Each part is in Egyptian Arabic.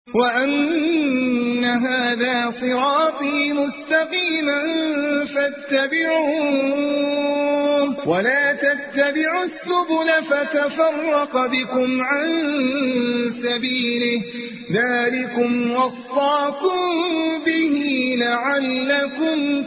وأن هذا صراطي مستقيما فاتبعوه ولا تتبعوا السبل فتفرق بكم عن سبيله ذلكم وصاكم به لعلكم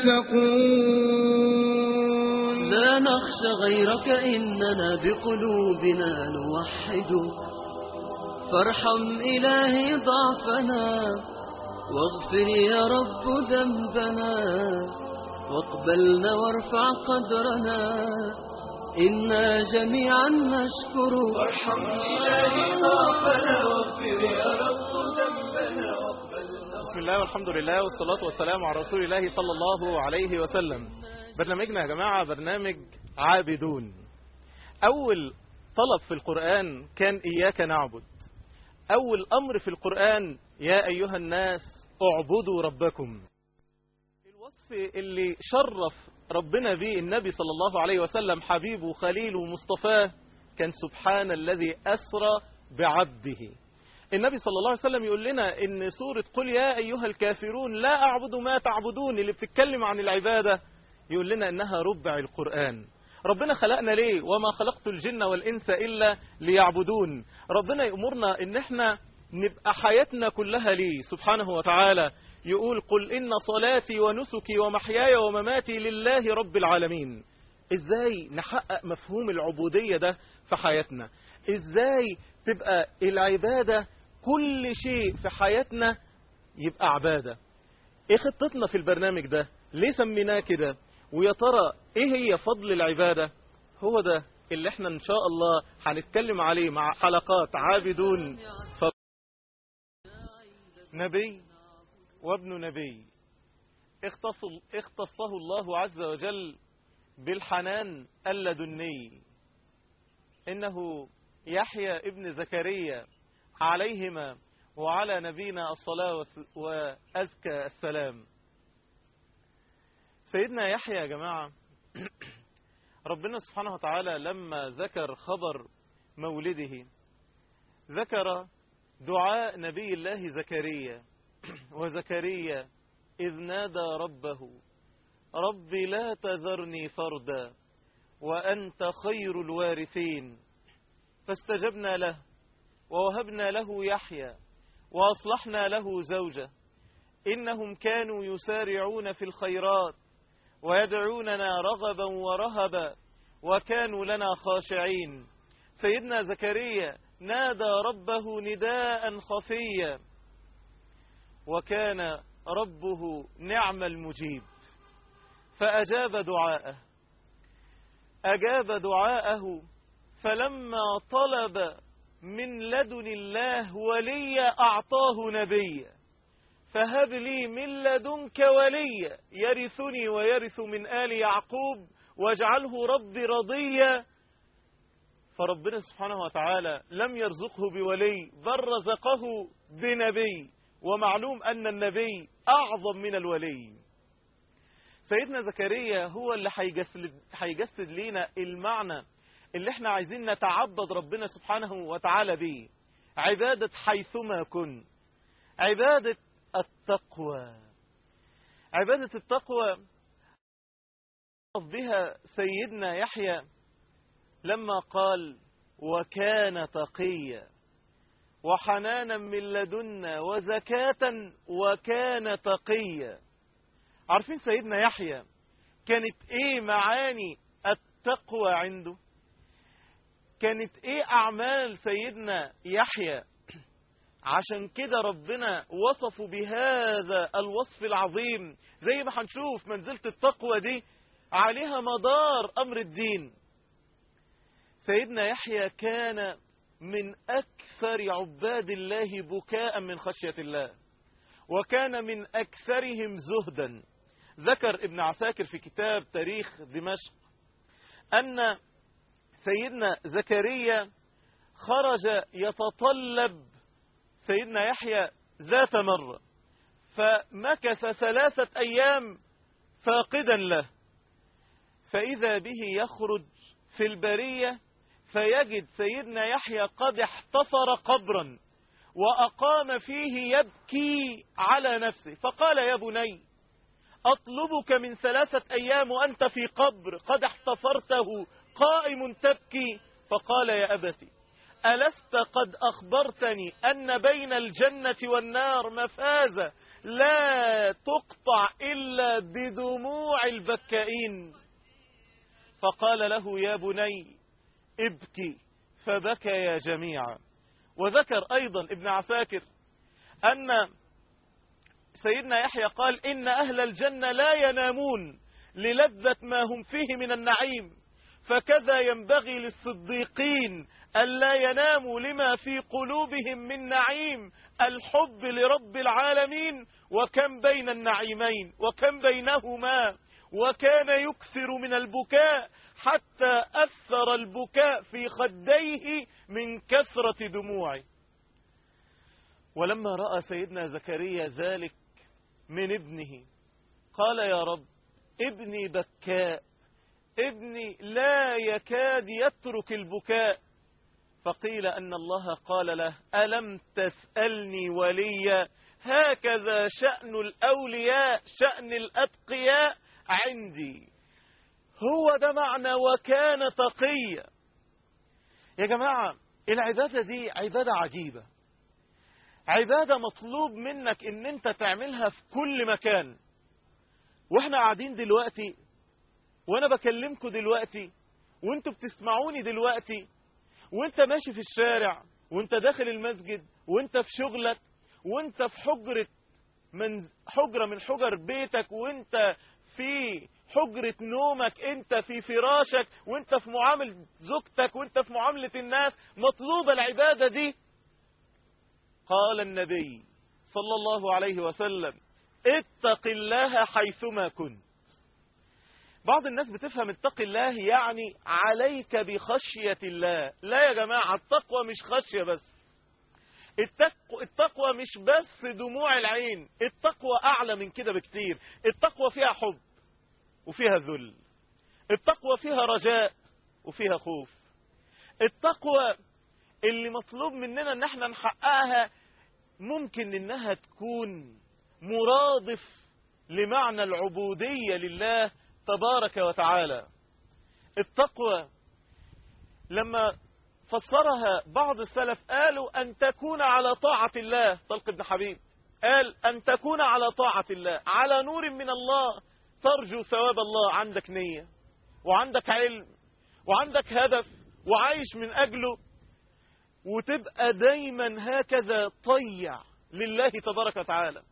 تتقون لا نخشى غيرك إننا بقلوبنا نوحد فارحم إلهي ضعفنا واغفر يا رب ذنبنا واقبلنا وارفع قدرنا إنا جميعا نشكر وارحم إلهي ضعفنا واغفر يا رب ذنبنا بسم الله والحمد لله والصلاة والسلام على رسول الله صلى الله عليه وسلم برنامجنا يا جماعة برنامج عابدون أول طلب في القرآن كان إياك نعبد أول أمر في القرآن يا أيها الناس اعبدوا ربكم الوصف اللي شرف ربنا به النبي صلى الله عليه وسلم حبيبه خليله ومصطفاه كان سبحان الذي أسرى بعبده النبي صلى الله عليه وسلم يقول لنا ان سورة قل يا أيها الكافرون لا أعبد ما تعبدون اللي بتتكلم عن العبادة يقول لنا انها ربع القرآن ربنا خلقنا ليه وما خلقت الجن والإنس إلا ليعبدون ربنا يأمرنا ان احنا نبقى حياتنا كلها ليه سبحانه وتعالى يقول قل إن صلاتي ونسكي ومحياي ومماتي لله رب العالمين ازاي نحقق مفهوم العبودية ده في حياتنا ازاي تبقى العبادة كل شيء في حياتنا يبقى عبادة ايه خطتنا في البرنامج ده ليه سميناه كده ويا ترى ايه هي فضل العبادة هو ده اللي احنا ان شاء الله هنتكلم عليه مع حلقات عابدون ف... نبي وابن نبي اختص... اختصه الله عز وجل بالحنان اللدني إنه يحيى ابن زكريا عليهما وعلى نبينا الصلاة وأزكى السلام سيدنا يحيى يا جماعة ربنا سبحانه وتعالى لما ذكر خبر مولده ذكر دعاء نبي الله زكريا وزكريا إذ نادى ربه رب لا تذرني فردا وأنت خير الوارثين فاستجبنا له ووهبنا له يحيى وأصلحنا له زوجة إنهم كانوا يسارعون في الخيرات ويدعوننا رغبا ورهبا وكانوا لنا خاشعين سيدنا زكريا نادى ربه نداء خفيا وكان ربه نعم المجيب فأجاب دعاءه أجاب دعاءه فلما طلب من لدن الله وليا أعطاه نبيا فهب لي من لدنك وليا يرثني ويرث من آل يعقوب واجعله ربي رضيا فربنا سبحانه وتعالى لم يرزقه بولي بل رزقه بنبي ومعلوم أن النبي أعظم من الولي سيدنا زكريا هو اللي هيجسد, هيجسد لينا المعنى اللي احنا عايزين نتعبد ربنا سبحانه وتعالى به عبادة حيثما كن عبادة التقوى عبادة التقوى بها سيدنا يحيى لما قال وكان تقيا وحنانا من لدنا وزكاة وكان تقيا عارفين سيدنا يحيى كانت ايه معاني التقوى عنده كانت ايه اعمال سيدنا يحيى عشان كده ربنا وصفه بهذا الوصف العظيم زي ما هنشوف منزلة التقوى دي عليها مدار امر الدين سيدنا يحيى كان من اكثر عباد الله بكاء من خشية الله وكان من اكثرهم زهدا ذكر ابن عساكر في كتاب تاريخ دمشق أن سيدنا زكريا خرج يتطلب سيدنا يحيى ذات مرة فمكث ثلاثة أيام فاقدا له فإذا به يخرج في البرية فيجد سيدنا يحيى قد احتفر قبرا وأقام فيه يبكي على نفسه فقال يا بني أطلبك من ثلاثة أيام وأنت في قبر قد احتفرته قائم تبكي فقال يا أبتي ألست قد أخبرتني أن بين الجنة والنار مفازة لا تقطع إلا بدموع البكائين فقال له يا بني ابكي فبكيا جميعا وذكر أيضا ابن عساكر أن سيدنا يحيى قال إن أهل الجنة لا ينامون للذة ما هم فيه من النعيم فكذا ينبغي للصديقين ألا يناموا لما في قلوبهم من نعيم الحب لرب العالمين وكم بين النعيمين وكم بينهما وكان يكثر من البكاء حتى أثر البكاء في خديه من كثرة دموعه ولما رأى سيدنا زكريا ذلك من ابنه قال يا رب ابني بكاء ابني لا يكاد يترك البكاء فقيل أن الله قال له ألم تسألني وليا هكذا شأن الأولياء شأن الأتقياء عندي هو ده معنى وكان تقيا يا جماعة العبادة دي عبادة عجيبة عبادة مطلوب منك ان انت تعملها في كل مكان واحنا قاعدين دلوقتي وانا بكلمكم دلوقتي وانتوا بتسمعوني دلوقتي وانت ماشي في الشارع وانت داخل المسجد وانت في شغلك وانت في حجرة من حجرة من حجر بيتك وانت في حجرة نومك انت في فراشك وانت في معاملة زوجتك وانت في معاملة الناس مطلوبة العبادة دي قال النبي صلى الله عليه وسلم اتق الله حيثما كنت بعض الناس بتفهم اتق الله يعني عليك بخشية الله لا يا جماعة التقوى مش خشية بس التقوى, التقوى مش بس دموع العين التقوى أعلى من كده بكتير التقوى فيها حب وفيها ذل التقوى فيها رجاء وفيها خوف التقوى اللي مطلوب مننا ان احنا نحققها ممكن انها تكون مرادف لمعنى العبودية لله تبارك وتعالى التقوى لما فسرها بعض السلف قالوا أن تكون على طاعة الله طلق بن حبيب قال أن تكون على طاعة الله على نور من الله ترجو ثواب الله عندك نية وعندك علم وعندك هدف وعايش من أجله وتبقى دايما هكذا طيع لله تبارك وتعالى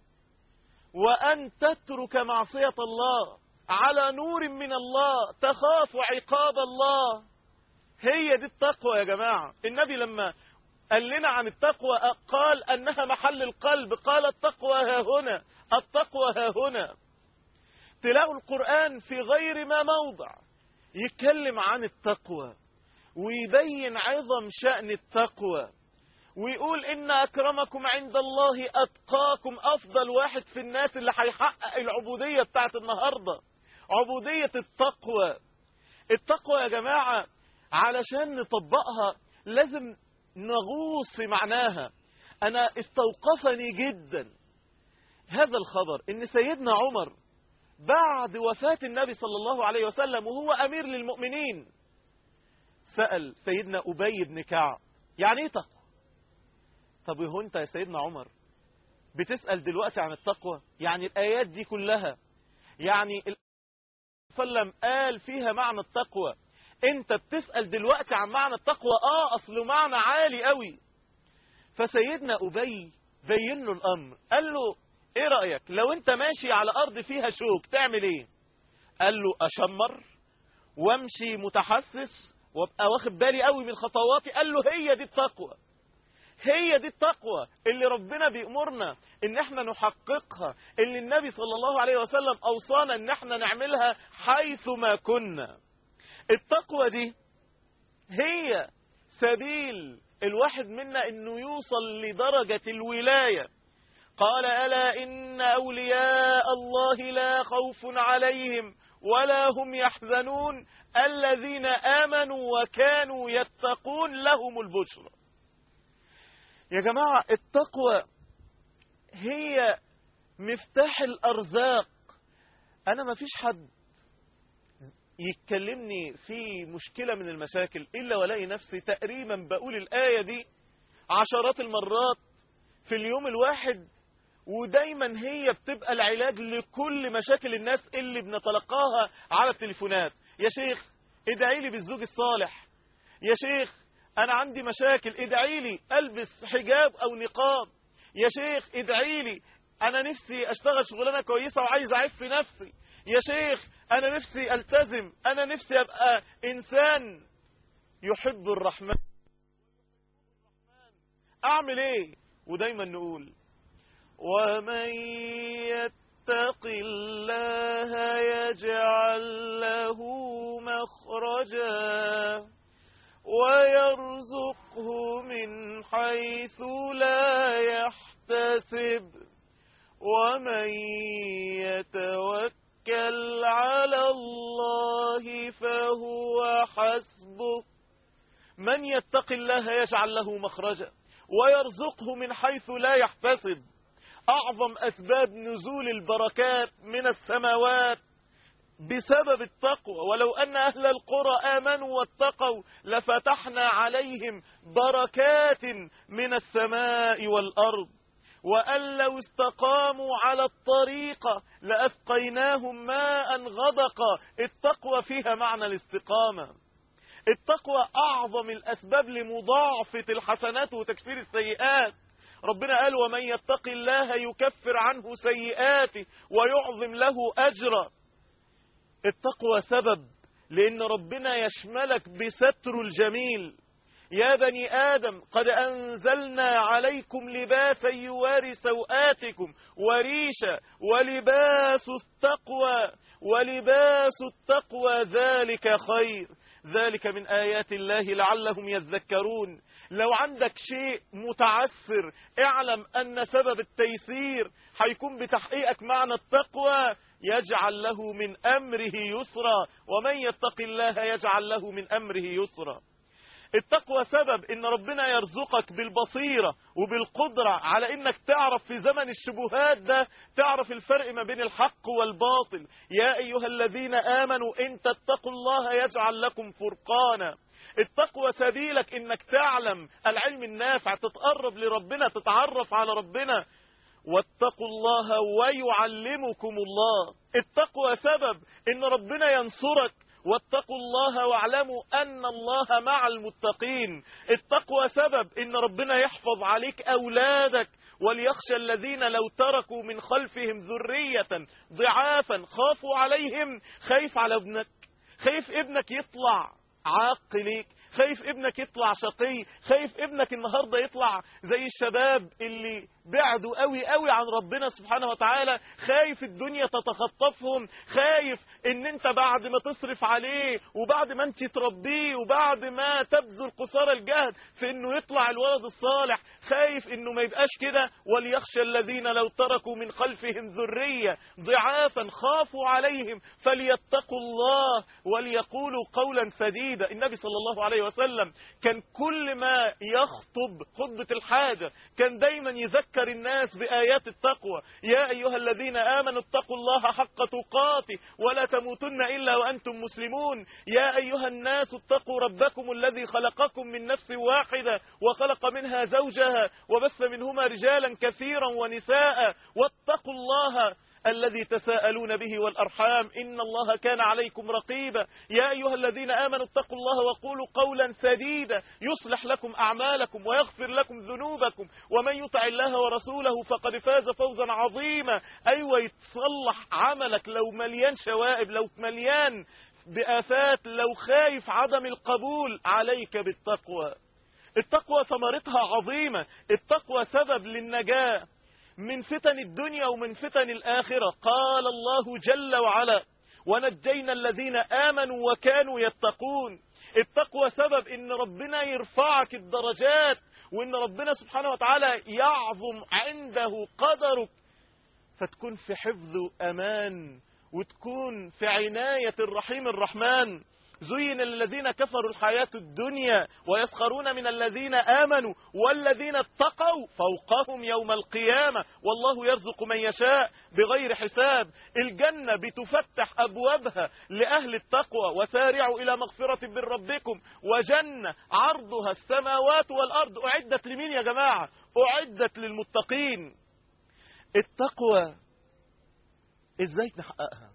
وأن تترك معصية الله على نور من الله تخاف عقاب الله هي دي التقوى يا جماعة النبي لما قال لنا عن التقوى قال أنها محل القلب قال التقوى ها هنا التقوى ها هنا تلاقوا القرآن في غير ما موضع يتكلم عن التقوى ويبين عظم شأن التقوى ويقول إن أكرمكم عند الله أتقاكم أفضل واحد في الناس اللي هيحقق العبودية بتاعت النهاردة عبودية التقوى التقوى يا جماعة علشان نطبقها لازم نغوص في معناها أنا استوقفني جدا هذا الخبر إن سيدنا عمر بعد وفاة النبي صلى الله عليه وسلم وهو أمير للمؤمنين سأل سيدنا أبي بن كعب يعني ايه تقوى طب وهو انت يا سيدنا عمر بتسأل دلوقتي عن التقوى يعني الآيات دي كلها يعني وسلم قال فيها معنى التقوى انت بتسأل دلوقتي عن معنى التقوى اه اصله معنى عالي قوي فسيدنا أبي بين له الأمر قال له ايه رأيك لو انت ماشي على أرض فيها شوك تعمل ايه قال له أشمر وامشي متحسس وابقى واخد بالي قوي من خطواتي قال له هي دي التقوى هي دي التقوى اللي ربنا بيأمرنا ان احنا نحققها اللي النبي صلى الله عليه وسلم اوصانا ان احنا نعملها حيث ما كنا التقوى دي هي سبيل الواحد منا انه يوصل لدرجة الولاية قال ألا إن أولياء الله لا خوف عليهم ولا هم يحزنون الذين آمنوا وكانوا يتقون لهم البشرى يا جماعة التقوى هي مفتاح الأرزاق أنا ما فيش حد يتكلمني في مشكلة من المشاكل إلا ولاقي نفسي تقريبا بقول الآية دي عشرات المرات في اليوم الواحد ودايما هي بتبقى العلاج لكل مشاكل الناس اللي بنتلقاها على التليفونات يا شيخ ادعي لي بالزوج الصالح يا شيخ انا عندي مشاكل ادعي لي البس حجاب او نقاب يا شيخ ادعي لي انا نفسي اشتغل شغلانه كويسه وعايز اعف في نفسي يا شيخ انا نفسي التزم انا نفسي ابقى انسان يحب الرحمن اعمل ايه ودايما نقول ومن يتق الله يجعل له مخرجا ويرزقه من حيث لا يحتسب ومن يتوكل على الله فهو حسبه من يتق الله يجعل له مخرجا ويرزقه من حيث لا يحتسب أعظم أسباب نزول البركات من السماوات بسبب التقوى ولو أن أهل القرى آمنوا واتقوا لفتحنا عليهم بركات من السماء والأرض وأن لو استقاموا على الطريقة لأسقيناهم ماء غدقا التقوى فيها معنى الاستقامة التقوى أعظم الأسباب لمضاعفة الحسنات وتكفير السيئات ربنا قال ومن يتق الله يكفر عنه سيئاته ويعظم له أجرا التقوى سبب لأن ربنا يشملك بستر الجميل يا بني آدم قد أنزلنا عليكم لباسا يواري سوآتكم وريشا ولباس التقوى ولباس التقوى ذلك خير ذلك من آيات الله لعلهم يذكرون لو عندك شيء متعسر اعلم أن سبب التيسير هيكون بتحقيقك معنى التقوى يجعل له من أمره يسرا ومن يتق الله يجعل له من أمره يسرا التقوى سبب ان ربنا يرزقك بالبصيرة وبالقدرة على انك تعرف في زمن الشبهات ده تعرف الفرق ما بين الحق والباطل يا ايها الذين امنوا ان تتقوا الله يجعل لكم فرقانا التقوى سبيلك انك تعلم العلم النافع تتقرب لربنا تتعرف على ربنا واتقوا الله ويعلمكم الله التقوى سبب ان ربنا ينصرك واتقوا الله واعلموا أن الله مع المتقين التقوى سبب إن ربنا يحفظ عليك أولادك وليخشى الذين لو تركوا من خلفهم ذرية ضعافا خافوا عليهم خايف على ابنك خايف ابنك يطلع عاق ليك خايف ابنك يطلع شقي خايف ابنك النهاردة يطلع زي الشباب اللي بعدوا قوي قوي عن ربنا سبحانه وتعالى خايف الدنيا تتخطفهم خايف ان انت بعد ما تصرف عليه وبعد ما انت تربيه وبعد ما تبذل قصارى الجهد في انه يطلع الولد الصالح خايف انه ما يبقاش كده وليخشى الذين لو تركوا من خلفهم ذرية ضعافا خافوا عليهم فليتقوا الله وليقولوا قولا سديدا النبي صلى الله عليه وسلم كان كل ما يخطب خطبة الحاجة كان دايما يذكر الناس بآيات التقوى يا أيها الذين آمنوا اتقوا الله حق تقاته ولا تموتن إلا وأنتم مسلمون يا أيها الناس اتقوا ربكم الذي خلقكم من نفس واحدة وخلق منها زوجها وبث منهما رجالا كثيرا ونساء واتقوا الله الذي تساءلون به والأرحام إن الله كان عليكم رقيبا يا أيها الذين آمنوا اتقوا الله وقولوا قولا سديدا يصلح لكم أعمالكم ويغفر لكم ذنوبكم ومن يطع الله ورسوله فقد فاز فوزا عظيما أيوة يتصلح عملك لو مليان شوائب لو مليان بآفات لو خايف عدم القبول عليك بالتقوى التقوى ثمرتها عظيمة التقوى سبب للنجاة من فتن الدنيا ومن فتن الآخرة قال الله جل وعلا ونجينا الذين آمنوا وكانوا يتقون التقوى سبب ان ربنا يرفعك الدرجات وان ربنا سبحانه وتعالى يعظم عنده قدرك فتكون في حفظ وأمان وتكون في عناية الرحيم الرحمن زين للذين كفروا الحياة الدنيا ويسخرون من الذين آمنوا والذين اتقوا فوقهم يوم القيامة والله يرزق من يشاء بغير حساب الجنة بتفتح أبوابها لأهل التقوى وسارعوا إلى مغفرة من ربكم وجنة عرضها السماوات والأرض أعدت لمين يا جماعة أعدت للمتقين التقوى ازاي نحققها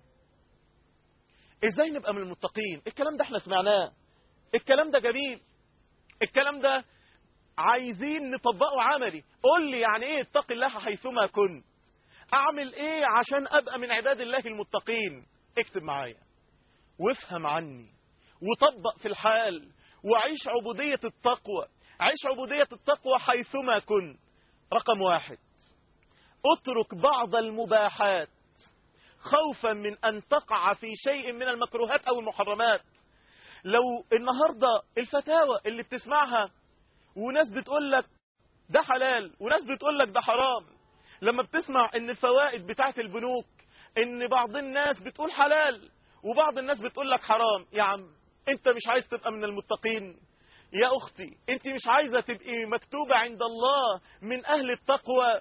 ازاي نبقى من المتقين الكلام ده احنا سمعناه الكلام ده جميل الكلام ده عايزين نطبقه عملي قول لي يعني ايه اتق الله حيثما كنت اعمل ايه عشان ابقى من عباد الله المتقين اكتب معايا وافهم عني وطبق في الحال وعيش عبودية التقوى عيش عبودية التقوى حيثما كنت رقم واحد اترك بعض المباحات خوفا من أن تقع في شيء من المكروهات أو المحرمات لو النهاردة الفتاوى اللي بتسمعها وناس بتقول لك ده حلال وناس بتقول لك ده حرام لما بتسمع ان الفوائد بتاعت البنوك ان بعض الناس بتقول حلال وبعض الناس بتقول لك حرام يا عم انت مش عايز تبقى من المتقين يا اختي انت مش عايزة تبقي مكتوبة عند الله من اهل التقوى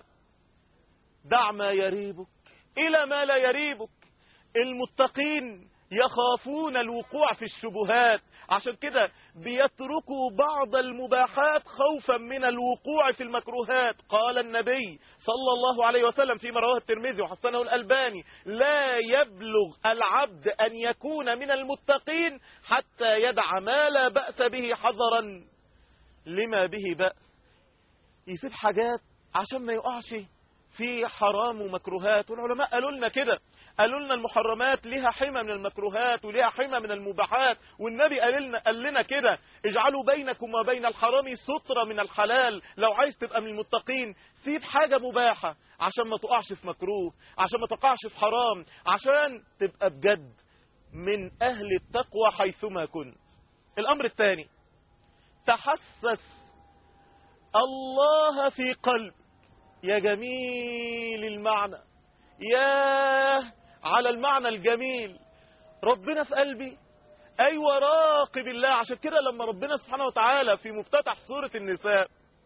دع ما يريبك إلى ما لا يريبك المتقين يخافون الوقوع في الشبهات عشان كده بيتركوا بعض المباحات خوفا من الوقوع في المكروهات قال النبي صلى الله عليه وسلم فيما رواه الترمذي وحسنه الألباني لا يبلغ العبد أن يكون من المتقين حتى يدع ما لا بأس به حذرا لما به بأس يسيب حاجات عشان ما يقعش في حرام ومكروهات والعلماء قالوا لنا كده قالوا لنا المحرمات لها حمى من المكروهات ولها حمى من المباحات والنبي قال لنا قال لنا كده اجعلوا بينكم وبين الحرام سترة من الحلال لو عايز تبقى من المتقين سيب حاجة مباحة عشان ما تقعش في مكروه عشان ما تقعش في حرام عشان تبقى بجد من أهل التقوى حيثما كنت الأمر الثاني تحسس الله في قلب يا جميل المعنى يا على المعنى الجميل ربنا في قلبي أيوة راقب الله عشان كده لما ربنا سبحانه وتعالى في مفتتح سورة النساء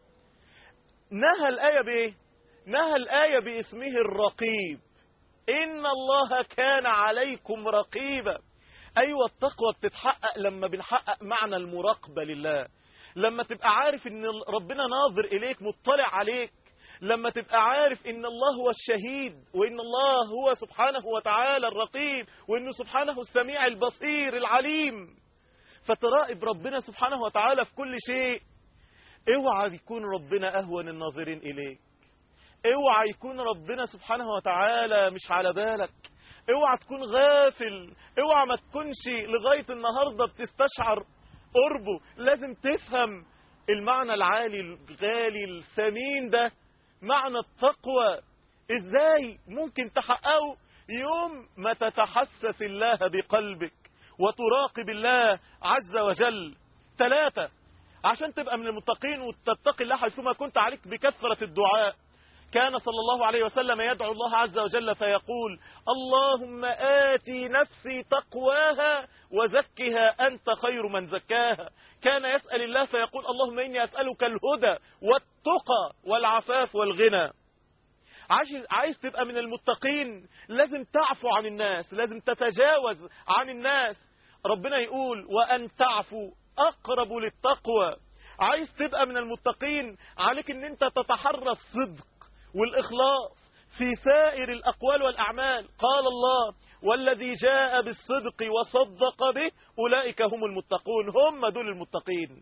نهى الآية بإيه نهى الآية باسمه الرقيب إن الله كان عليكم رقيبا أيوة التقوى بتتحقق لما بنحقق معنى المراقبة لله لما تبقى عارف ان ربنا ناظر إليك مطلع عليك لما تبقى عارف ان الله هو الشهيد وان الله هو سبحانه وتعالى الرقيب وانه سبحانه السميع البصير العليم فتراقب ربنا سبحانه وتعالى في كل شيء اوعى يكون ربنا اهون الناظرين اليك اوعى يكون ربنا سبحانه وتعالى مش على بالك اوعى تكون غافل اوعى ما تكونش لغاية النهاردة بتستشعر قربه لازم تفهم المعنى العالي الغالي الثمين ده معنى التقوى ازاي ممكن تحققه يوم ما تتحسس الله بقلبك وتراقب الله عز وجل ثلاثة عشان تبقى من المتقين وتتقي الله حيثما كنت عليك بكثرة الدعاء كان صلى الله عليه وسلم يدعو الله عز وجل فيقول اللهم آتي نفسي تقواها وزكها أنت خير من زكاها كان يسأل الله فيقول اللهم إني أسألك الهدى والتقى والعفاف والغنى عايز, عايز تبقى من المتقين لازم تعفو عن الناس لازم تتجاوز عن الناس ربنا يقول وأن تعفو أقرب للتقوى عايز تبقى من المتقين عليك ان انت تتحرى الصدق والإخلاص في سائر الأقوال والأعمال قال الله والذي جاء بالصدق وصدق به أولئك هم المتقون هم دول المتقين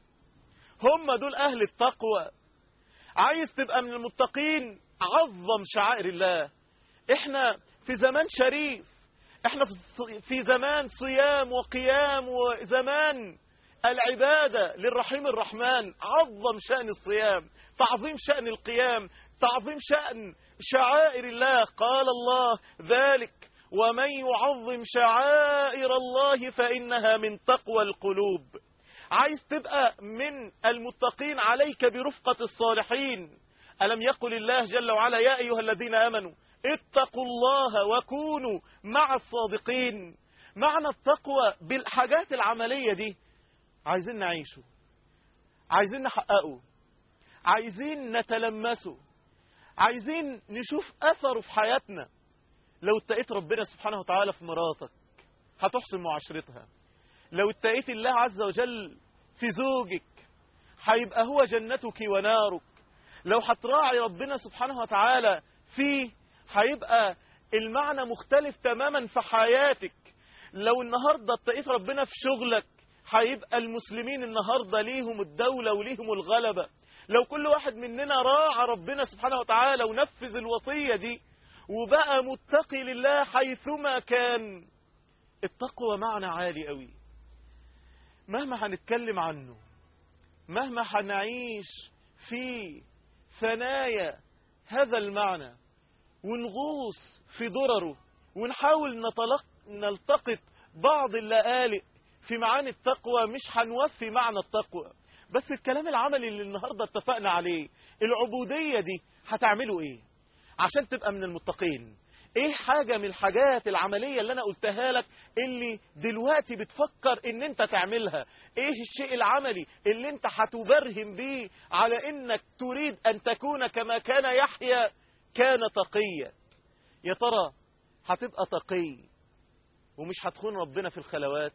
هم دول أهل التقوى عايز تبقى من المتقين عظم شعائر الله احنا في زمان شريف احنا في زمان صيام وقيام وزمان العبادة للرحيم الرحمن عظم شأن الصيام تعظيم شأن القيام تعظيم شأن شعائر الله قال الله ذلك ومن يعظم شعائر الله فإنها من تقوى القلوب عايز تبقى من المتقين عليك برفقة الصالحين ألم يقل الله جل وعلا يا أيها الذين آمنوا اتقوا الله وكونوا مع الصادقين معنى التقوى بالحاجات العملية دي عايزين نعيشه عايزين نحققه عايزين نتلمسه عايزين نشوف أثره في حياتنا لو اتقيت ربنا سبحانه وتعالى في مراتك هتحسن معاشرتها لو اتقيت الله عز وجل في زوجك هيبقى هو جنتك ونارك لو هتراعي ربنا سبحانه وتعالى فيه هيبقى المعنى مختلف تماما في حياتك لو النهاردة اتقيت ربنا في شغلك هيبقى المسلمين النهاردة ليهم الدولة وليهم الغلبة لو كل واحد مننا راعى ربنا سبحانه وتعالى ونفذ الوصية دي وبقى متقي لله حيثما كان التقوى معنى عالي قوي مهما هنتكلم عنه مهما هنعيش في ثنايا هذا المعنى ونغوص في درره ونحاول نطلق نلتقط بعض اللآلئ في معاني التقوى مش هنوفي معنى التقوى بس الكلام العملي اللي النهاردة اتفقنا عليه العبودية دي هتعملوا ايه عشان تبقى من المتقين ايه حاجة من الحاجات العملية اللي انا قلتها لك اللي دلوقتي بتفكر ان انت تعملها ايه الشيء العملي اللي انت هتبرهن بيه على انك تريد ان تكون كما كان يحيى كان تقيا يا ترى هتبقى تقي ومش هتخون ربنا في الخلوات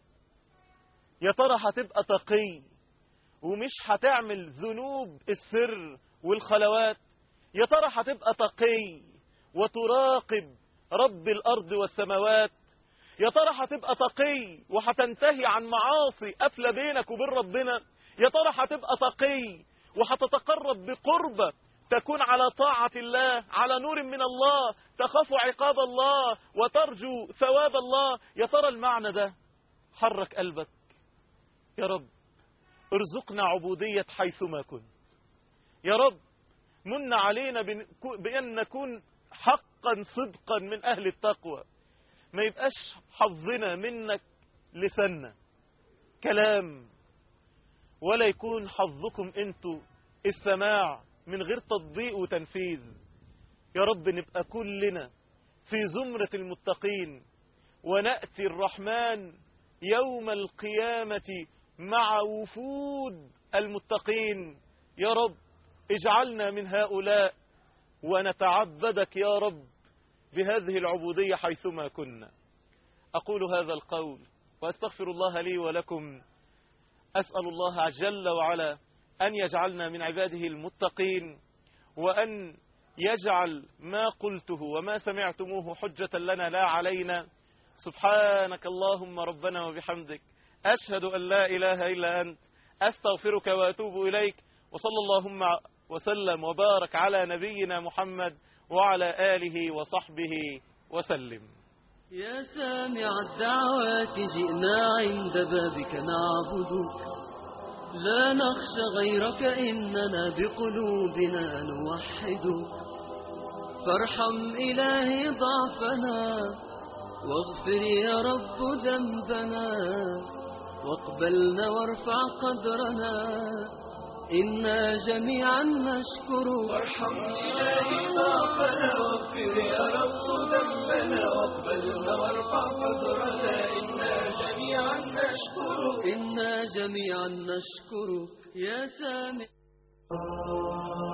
يا ترى هتبقى تقي ومش هتعمل ذنوب السر والخلوات يا ترى هتبقى تقي وتراقب رب الأرض والسماوات يا ترى هتبقى تقي وهتنتهي عن معاصي قافلة بينك وبين ربنا يا ترى هتبقى تقي وهتتقرب بقربة تكون على طاعة الله على نور من الله تخاف عقاب الله وترجو ثواب الله يا ترى المعنى ده حرك قلبك يا رب ارزقنا عبودية حيثما كنت يا رب من علينا بأن نكون حقا صدقا من أهل التقوى ما يبقاش حظنا منك لسنا كلام ولا يكون حظكم انتوا السماع من غير تطبيق وتنفيذ يا رب نبقى كلنا في زمرة المتقين ونأتي الرحمن يوم القيامة مع وفود المتقين يا رب اجعلنا من هؤلاء ونتعبدك يا رب بهذه العبودية حيثما كنا أقول هذا القول وأستغفر الله لي ولكم أسأل الله جل وعلا أن يجعلنا من عباده المتقين وأن يجعل ما قلته وما سمعتموه حجة لنا لا علينا سبحانك اللهم ربنا وبحمدك أشهد أن لا إله إلا أنت أستغفرك وأتوب إليك وصلى اللهم وسلم وبارك على نبينا محمد وعلى آله وصحبه وسلم يا سامع الدعوات جئنا عند بابك نعبدك لا نخشى غيرك إننا بقلوبنا نوحدك فارحم إلهي ضعفنا واغفر يا رب ذنبنا واقبلنا وارفع قدرنا إنا جميعا نشكرك وارحم إلهي ضعفنا واغفر يا رب ذنبنا واقبلنا وارفع قدرنا إنا جميعا نشكرك إنا جميعا نشكرك يا سامع